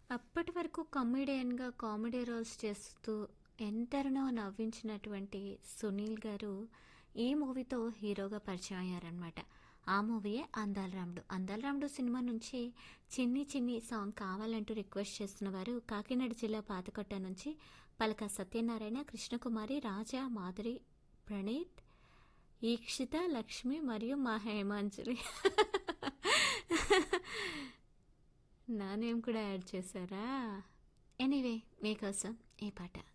అప్పటి వరకు కమెడియన్‌గా comedy roles చేస్తూ ఎందరినో నవ్వించినటువంటి సునీల్ గారు ఈ మూవీతో హీరోగా పరిచయం అయ్యారనమాట. ఆ మూవీయే 'అందాల రాముడు'. 'అందాల రాముడు' సినిమా నుంచి 'చిన్ని చిన్ని' సాంగ్ కావాలంటూ రిక్వెస్ట్ చేస్తున్నవారు కాకినాడ జిల్లా పాతకొట్ట నుంచి పలక సత్యనారాయణ, కృష్ణకుమారి, రాజా, మాధురి, ప్రణీత్, ఈక్షిత, లక్ష్మి మరియు మా హేమాంజలి. నా నేమ్ కూడా యాడ్ చేశారా? ఎనీవే మీకోసం ఈ పాట.